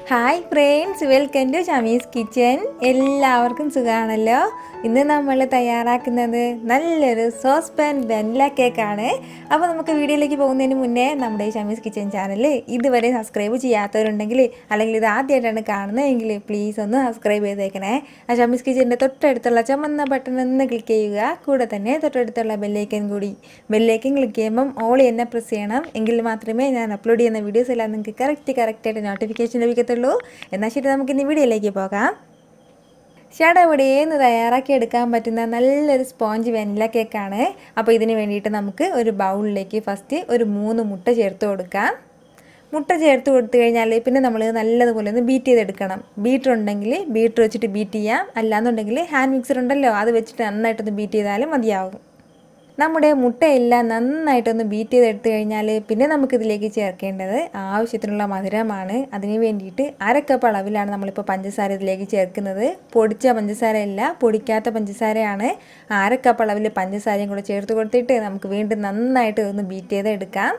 hi friends welcome to Shamees kitchen എല്ലാവർക്കും സുഖമാണല്ലോ ഇന്ന് നമ്മൾ തയ്യാറാക്കുന്നത് നല്ലൊരു സോസ് പാൻ വെനില കേക്കാണ് അപ്പോൾ നമുക്ക് വീഡിയോയിലേക്ക് പോകുന്നതിന് മുന്നേ നമ്മുടെ ഈ ഷമീസ് കിച്ചൻ ചാനൽ ഇതുവരെ സബ്സ്ക്രൈബ് ചെയ്യാത്തവരുണ്ടെങ്കിൽ അല്ലെങ്കിൽ ഇത് ആദ്യമായിട്ടാണ് കാണുന്നതെങ്കിൽ പ്ലീസ് ഒന്ന് സബ്സ്ക്രൈബ് ചെയ്തേക്കണേ ആ ഷമീസ് കിച്ചൻ്റെ തൊട്ടടുത്തുള്ള ചുമന്ന ബട്ടൺ ഒന്ന് ക്ലിക്ക് ചെയ്യുക കൂടെ തന്നെ തൊട്ടടുത്തുള്ള ബെല്ലൈക്കൻ കൂടി ബെല്ലൈക്കൻ ക്ലിക്ക് ചെയ്യുമ്പം ഓൾ എന്നെ പ്രസ് ചെയ്യണം എങ്കിൽ മാത്രമേ ഞാൻ അപ്ലോഡ് ചെയ്യുന്ന വീഡിയോസ് എല്ലാം നിങ്ങൾക്ക് കറക്റ്റ് കറക്റ്റായിട്ട് നോട്ടിഫിക്കേഷൻ ലഭിക്കത്തുള്ളൂ എന്നാൽ ശരി നമുക്ക് ഇനി വീഡിയോയിലേക്ക് പോകാം ഷടവിടേന്ന് തയ്യാറാക്കി എടുക്കാൻ പറ്റുന്ന നല്ലൊരു സ്പോഞ്ച് വെനില കേക്കാണ് അപ്പോൾ ഇതിന് വേണ്ടിയിട്ട് നമുക്ക് ഒരു ബൗളിലേക്ക് ഫസ്റ്റ് ഒരു മൂന്ന് മുട്ട ചേർത്ത് കൊടുക്കാം മുട്ട ചേർത്ത് കൊടുത്തു കഴിഞ്ഞാൽ പിന്നെ നമ്മൾ നല്ലതുപോലെ ഒന്ന് ബീറ്റ് ചെയ്തെടുക്കണം ബീറ്റർ ഉണ്ടെങ്കിൽ ബീറ്റർ വെച്ചിട്ട് ബീറ്റ് ചെയ്യാം അല്ലാന്നുണ്ടെങ്കിൽ ഹാൻഡ് മിക്സർ ഉണ്ടല്ലോ അത് വെച്ചിട്ട് നന്നായിട്ടൊന്ന് ബീറ്റ് ചെയ്താലും മതിയാവും നമ്മുടെ മുട്ടയെല്ലാം നന്നായിട്ടൊന്ന് ബീറ്റ് ചെയ്തെടുത്ത് കഴിഞ്ഞാൽ പിന്നെ നമുക്കിതിലേക്ക് ചേർക്കേണ്ടത് ആവശ്യത്തിനുള്ള മധുരമാണ് അതിന് വേണ്ടിയിട്ട് അര കപ്പ് അളവിലാണ് നമ്മളിപ്പോൾ പഞ്ചസാര ഇതിലേക്ക് ചേർക്കുന്നത് പൊടിച്ച പഞ്ചസാരയല്ല പൊടിക്കാത്ത പഞ്ചസാരയാണ് അര കപ്പ് അളവിൽ പഞ്ചസാരയും കൂടെ ചേർത്ത് കൊടുത്തിട്ട് നമുക്ക് വീണ്ടും നന്നായിട്ട് ഒന്ന് ബീറ്റ് ചെയ്തെടുക്കാം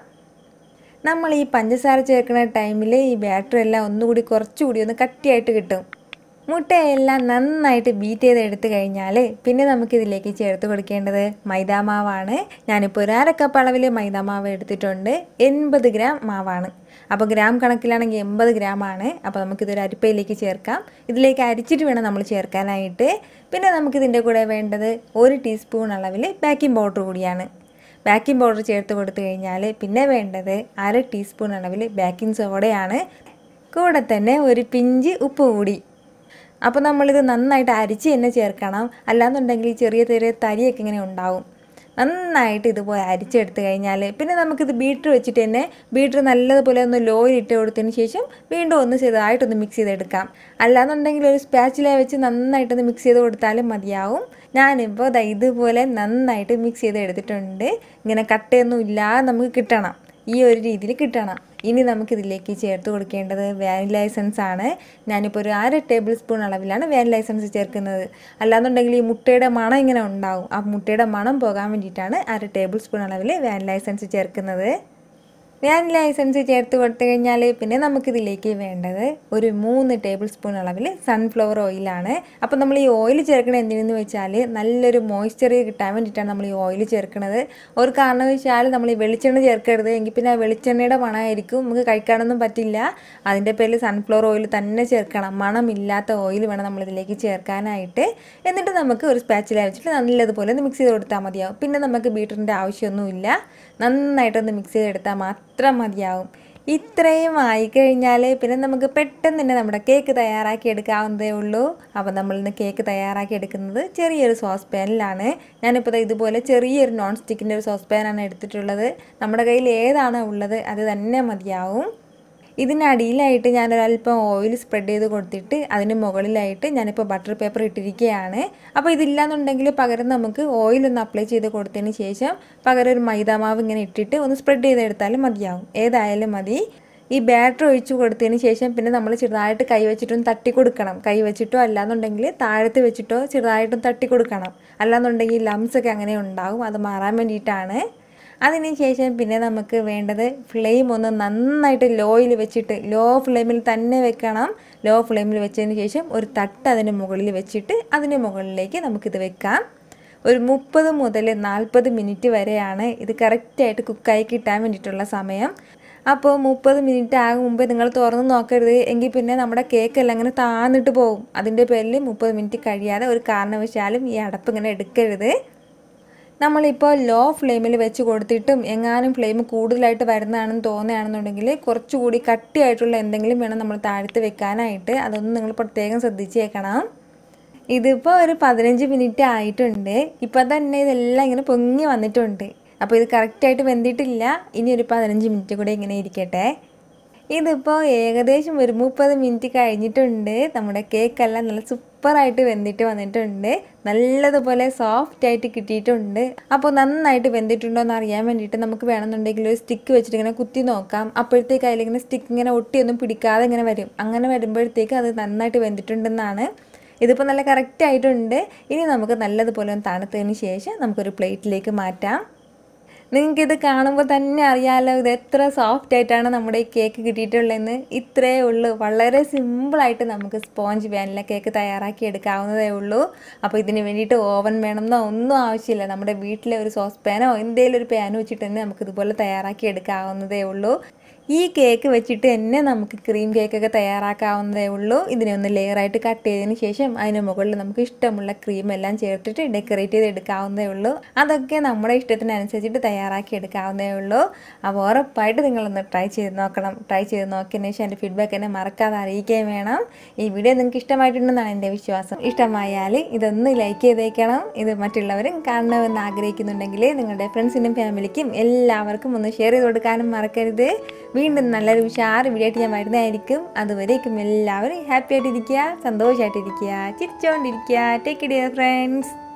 നമ്മൾ ഈ പഞ്ചസാര ചേർക്കുന്ന ടൈമിൽ ഈ ബാറ്ററി എല്ലാം ഒന്നുകൂടി കുറച്ചുകൂടി ഒന്ന് കട്ടിയായിട്ട് കിട്ടും മുട്ടയെല്ലാം നന്നായിട്ട് ബീറ്റ് ചെയ്ത് എടുത്തു കഴിഞ്ഞാൽ പിന്നെ നമുക്കിതിലേക്ക് ചേർത്ത് കൊടുക്കേണ്ടത് മൈദാമാവാണ് ഞാനിപ്പോൾ ഒരു അരക്കപ്പ് അളവിൽ മൈദാമാവ് എടുത്തിട്ടുണ്ട് എൺപത് ഗ്രാം മാവാണ് അപ്പോൾ ഗ്രാം കണക്കിലാണെങ്കിൽ എൺപത് ഗ്രാമാണ് അപ്പോൾ നമുക്കിതൊരു അരിപ്പയിലേക്ക് ചേർക്കാം ഇതിലേക്ക് അരിച്ചിട്ട് വേണം നമ്മൾ ചേർക്കാനായിട്ട് പിന്നെ നമുക്കിതിൻ്റെ കൂടെ വേണ്ടത് ഒരു ടീസ്പൂൺ അളവിൽ ബേക്കിംഗ് പൗഡർ കൂടിയാണ് ബേക്കിംഗ് പൗഡർ ചേർത്ത് കൊടുത്തു കഴിഞ്ഞാൽ പിന്നെ വേണ്ടത് അര ടീസ്പൂൺ അളവിൽ ബേക്കിംഗ് സോഡയാണ് കൂടെ തന്നെ ഒരു പിഞ്ച് ഉപ്പ് കൂടി അപ്പോൾ നമ്മളിത് നന്നായിട്ട് അരിച്ച് തന്നെ ചേർക്കണം അല്ലാന്നുണ്ടെങ്കിൽ ചെറിയ ചെറിയ തരിയൊക്കെ ഇങ്ങനെ ഉണ്ടാവും നന്നായിട്ട് ഇതുപോലെ അരിച്ചെടുത്ത് കഴിഞ്ഞാൽ പിന്നെ നമുക്കിത് ബീറ്റർ വെച്ചിട്ട് തന്നെ ബീറ്റർ നല്ലതുപോലെ ഒന്ന് ലോയിൽ ഇട്ട് കൊടുത്തതിന് ശേഷം വീണ്ടും ഒന്ന് ചെറുതായിട്ടൊന്ന് മിക്സ് ചെയ്തെടുക്കാം അല്ലാന്നുണ്ടെങ്കിൽ ഒരു സ്പാച്ചില വെച്ച് നന്നായിട്ടൊന്ന് മിക്സ് ചെയ്ത് കൊടുത്താലും മതിയാവും ഞാനിപ്പോൾ ദാ ഇതുപോലെ നന്നായിട്ട് മിക്സ് ചെയ്ത് എടുത്തിട്ടുണ്ട് ഇങ്ങനെ കട്ടയൊന്നും ഇല്ലാതെ നമുക്ക് കിട്ടണം ഈ ഒരു രീതിയിൽ കിട്ടണം ഇനി നമുക്കിതിലേക്ക് ചേർത്ത് കൊടുക്കേണ്ടത് വാനില എസൻസ് ആണ് ഞാനിപ്പോൾ ഒരു അര ടേബിൾ സ്പൂൺ അളവിലാണ് വാനില എസൻസ് ചേർക്കുന്നത് അല്ലാന്നുണ്ടെങ്കിൽ ഈ മുട്ടയുടെ മണം ഇങ്ങനെ ഉണ്ടാവും ആ മുട്ടയുടെ മണം പോകാൻ വേണ്ടിയിട്ടാണ് അര ടേബിൾ സ്പൂൺ അളവിൽ വാനില എസൻസ് ചേർക്കുന്നത് വാനില എസൻസ് ചേർത്ത് കൊടുത്തു കഴിഞ്ഞാൽ പിന്നെ നമുക്കിതിലേക്ക് വേണ്ടത് ഒരു മൂന്ന് ടേബിൾ സ്പൂൺ അളവിൽ സൺഫ്ലവർ ഓയിലാണ് അപ്പോൾ നമ്മൾ ഈ ഓയിൽ ചേർക്കണത് എന്തിനെന്ന് വെച്ചാൽ നല്ലൊരു മോയ്സ്ചർ കിട്ടാൻ വേണ്ടിയിട്ടാണ് നമ്മൾ ഈ ഓയിൽ ചേർക്കുന്നത് ഒരു കാരണവശാൽ നമ്മൾ ഈ വെളിച്ചെണ്ണ ചേർക്കരുത് എങ്കിൽ പിന്നെ ആ വെളിച്ചെണ്ണയുടെ മണമായിരിക്കും നമുക്ക് കഴിക്കാനൊന്നും പറ്റില്ല അതിൻ്റെ പേരിൽ സൺഫ്ലവർ ഓയിൽ തന്നെ ചേർക്കണം മണമില്ലാത്ത ഓയിൽ വേണം നമ്മളിതിലേക്ക് ചേർക്കാനായിട്ട് എന്നിട്ട് നമുക്ക് ഒരു സ്പാച്ചില വെച്ചിട്ട് നല്ലതുപോലെ ഒന്ന് മിക്സ് ചെയ്ത് കൊടുത്താൽ മതിയാവും പിന്നെ നമുക്ക് ബീറ്ററിൻ്റെ ആവശ്യമൊന്നുമില്ല നന്നായിട്ടൊന്ന് മിക്സ് ചെയ്തെടുത്താൽ മാത്രം മതിയാവും ഇത്രയും ആയിക്കഴിഞ്ഞാൽ പിന്നെ നമുക്ക് പെട്ടെന്ന് തന്നെ നമ്മുടെ കേക്ക് തയ്യാറാക്കി എടുക്കാവുന്നതേ ഉള്ളൂ അപ്പോൾ നമ്മളിന്ന് കേക്ക് തയ്യാറാക്കി എടുക്കുന്നത് ചെറിയൊരു സോസ് പാനിലാണ് ഞാനിപ്പോൾ ഇതുപോലെ ചെറിയൊരു നോൺ സ്റ്റിക്കിൻ്റെ ഒരു സോസ് പാനാണ് എടുത്തിട്ടുള്ളത് നമ്മുടെ കയ്യിൽ ഏതാണോ ഉള്ളത് അത് തന്നെ മതിയാവും ഇതിനടിയിലായിട്ട് ഞാനൊരല്പം ഓയിൽ സ്പ്രെഡ് ചെയ്ത് കൊടുത്തിട്ട് അതിന് മുകളിലായിട്ട് ഞാനിപ്പോൾ ബട്ടർ പേപ്പർ ഇട്ടിരിക്കുകയാണ് അപ്പോൾ ഇതില്ലാന്നുണ്ടെങ്കിൽ പകരം നമുക്ക് ഓയിൽ ഒന്ന് അപ്ലൈ ചെയ്ത് കൊടുത്തതിന് ശേഷം പകരം ഒരു മൈദാമാവ് ഇങ്ങനെ ഇട്ടിട്ട് ഒന്ന് സ്പ്രെഡ് ചെയ്തെടുത്താലും മതിയാവും ഏതായാലും മതി ഈ ബാറ്റർ ഒഴിച്ചു കൊടുത്തതിന് ശേഷം പിന്നെ നമ്മൾ ചെറുതായിട്ട് കൈ വെച്ചിട്ടൊന്ന് തട്ടി കൊടുക്കണം കൈ വെച്ചിട്ടോ അല്ലാന്നുണ്ടെങ്കിൽ താഴത്ത് വെച്ചിട്ടോ ചെറുതായിട്ടും തട്ടി കൊടുക്കണം അല്ലാന്നുണ്ടെങ്കിൽ ലംസ് ഒക്കെ അങ്ങനെ ഉണ്ടാവും അത് മാറാൻ വേണ്ടിയിട്ടാണ് അതിന് ശേഷം പിന്നെ നമുക്ക് വേണ്ടത് ഫ്ലെയിം ഒന്ന് നന്നായിട്ട് ലോയിൽ വെച്ചിട്ട് ലോ ഫ്ലെയിമിൽ തന്നെ വെക്കണം ലോ ഫ്ലെയിമിൽ വെച്ചതിന് ശേഷം ഒരു തട്ട് അതിന് മുകളിൽ വെച്ചിട്ട് അതിന് മുകളിലേക്ക് നമുക്കിത് വെക്കാം ഒരു മുപ്പത് മുതൽ നാൽപ്പത് മിനിറ്റ് വരെയാണ് ഇത് കറക്റ്റായിട്ട് കുക്കായി കിട്ടാൻ വേണ്ടിയിട്ടുള്ള സമയം അപ്പോൾ മുപ്പത് മിനിറ്റ് ആകും മുമ്പേ നിങ്ങൾ തുറന്ന് നോക്കരുത് എങ്കിൽ പിന്നെ നമ്മുടെ കേക്കെല്ലാം ഇങ്ങനെ താന്നിട്ട് പോകും അതിൻ്റെ പേരിൽ മുപ്പത് മിനിറ്റ് കഴിയാതെ ഒരു കാരണവശാലും ഈ അടപ്പ് ഇങ്ങനെ എടുക്കരുത് നമ്മളിപ്പോൾ ലോ ഫ്ലെയിമിൽ വെച്ച് കൊടുത്തിട്ടും എങ്ങാനും ഫ്ലെയിം കൂടുതലായിട്ട് വരുന്നതാണെന്ന് തോന്നുകയാണെന്നുണ്ടെങ്കിൽ കുറച്ചുകൂടി കട്ടിയായിട്ടുള്ള എന്തെങ്കിലും വേണം നമ്മൾ താഴ്ത്ത് വെക്കാനായിട്ട് അതൊന്നും നിങ്ങൾ പ്രത്യേകം ശ്രദ്ധിച്ചേക്കണം ഇതിപ്പോൾ ഒരു പതിനഞ്ച് മിനിറ്റ് ആയിട്ടുണ്ട് ഇപ്പം തന്നെ ഇതെല്ലാം ഇങ്ങനെ പൊങ്ങി വന്നിട്ടുണ്ട് അപ്പോൾ ഇത് കറക്റ്റായിട്ട് വെന്തിട്ടില്ല ഇനി ഒരു പതിനഞ്ച് മിനിറ്റ് കൂടെ ഇങ്ങനെ ഇരിക്കട്ടെ ഇതിപ്പോൾ ഏകദേശം ഒരു മുപ്പത് മിനിറ്റ് കഴിഞ്ഞിട്ടുണ്ട് നമ്മുടെ കേക്കെല്ലാം നല്ല സൂപ്പറായിട്ട് വെന്തിട്ട് വന്നിട്ടുണ്ട് നല്ലതുപോലെ സോഫ്റ്റ് ആയിട്ട് കിട്ടിയിട്ടുണ്ട് അപ്പോൾ നന്നായിട്ട് വെന്തിട്ടുണ്ടോ എന്ന് അറിയാൻ വേണ്ടിയിട്ട് നമുക്ക് വേണമെന്നുണ്ടെങ്കിൽ ഒരു സ്റ്റിക്ക് വെച്ചിട്ട് ഇങ്ങനെ കുത്തി നോക്കാം അപ്പോഴത്തേക്ക് അതിലിങ്ങനെ സ്റ്റിക്ക് ഇങ്ങനെ ഒട്ടിയൊന്നും പിടിക്കാതെ ഇങ്ങനെ വരും അങ്ങനെ വരുമ്പോഴത്തേക്ക് അത് നന്നായിട്ട് വെന്തിട്ടുണ്ടെന്നാണ് ഇതിപ്പോൾ നല്ല കറക്റ്റ് ആയിട്ടുണ്ട് ഇനി നമുക്ക് നല്ലതുപോലെ ഒന്ന് തണുത്തതിന് ശേഷം നമുക്കൊരു പ്ലേറ്റിലേക്ക് മാറ്റാം നിങ്ങൾക്ക് ഇത് കാണുമ്പോൾ തന്നെ അറിയാമല്ലോ ഇത് എത്ര സോഫ്റ്റ് ആയിട്ടാണ് നമ്മുടെ ഈ കേക്ക് കിട്ടിയിട്ടുള്ളതെന്ന് ഇത്രയേ ഉള്ളൂ വളരെ സിമ്പിളായിട്ട് നമുക്ക് സ്പോഞ്ച് വാനില കേക്ക് തയ്യാറാക്കി എടുക്കാവുന്നതേ ഉള്ളൂ അപ്പോൾ ഇതിന് വേണ്ടിയിട്ട് ഓവൻ വേണമെന്നോ ഒന്നും ആവശ്യമില്ല നമ്മുടെ വീട്ടിലെ ഒരു സോസ് പാനോ എന്തെങ്കിലും ഒരു പാനോ വെച്ചിട്ട് തന്നെ നമുക്ക് ഇതുപോലെ തയ്യാറാക്കി എടുക്കാവുന്നതേ ഉള്ളൂ ഈ കേക്ക് വെച്ചിട്ട് തന്നെ നമുക്ക് ക്രീം കേക്കൊക്കെ തയ്യാറാക്കാവുന്നതേ ഉള്ളൂ ഇതിനെ ഒന്ന് ലെയറായിട്ട് കട്ട് ചെയ്തതിന് ശേഷം അതിന് മുകളിൽ നമുക്ക് ഇഷ്ടമുള്ള ക്രീം എല്ലാം ചേർത്തിട്ട് ഡെക്കറേറ്റ് ചെയ്ത് എടുക്കാവുന്നതേ ഉള്ളൂ അതൊക്കെ നമ്മുടെ ഇഷ്ടത്തിനനുസരിച്ചിട്ട് തയ്യാറാക്കി എടുക്കാവുന്നതേ ഉള്ളൂ അപ്പോൾ ഉറപ്പായിട്ട് നിങ്ങളൊന്ന് ട്രൈ ചെയ്ത് നോക്കണം ട്രൈ ചെയ്ത് നോക്കിയതിന് ശേഷം എൻ്റെ ഫീഡ്ബാക്ക് എന്നെ മറക്കാതെ അറിയിക്കുകയും വേണം ഈ വീഡിയോ നിങ്ങൾക്ക് ഇഷ്ടമായിട്ടുണ്ടെന്നാണ് എൻ്റെ വിശ്വാസം ഇഷ്ടമായാൽ ഇതൊന്ന് ലൈക്ക് ചെയ്തേക്കണം ഇത് മറ്റുള്ളവരും കാണണമെന്ന് ആഗ്രഹിക്കുന്നുണ്ടെങ്കിൽ നിങ്ങളുടെ ഫ്രണ്ട്സിനും ഫാമിലിക്കും എല്ലാവർക്കും ഒന്ന് ഷെയർ ചെയ്ത് കൊടുക്കാനും മറക്കരുത് വീണ്ടും നല്ലൊരു ഉഷാറ് വീഡിയോ ആയിട്ട് ഞാൻ വരുന്നതായിരിക്കും അതുവരേക്കും എല്ലാവരും ഹാപ്പി ആയിട്ടിരിക്കുക സന്തോഷമായിട്ടിരിക്കുക ചിരിച്ചുകൊണ്ടിരിക്കുക ടേക്ക് ഇടിയ ഫ്രണ്ട്സ്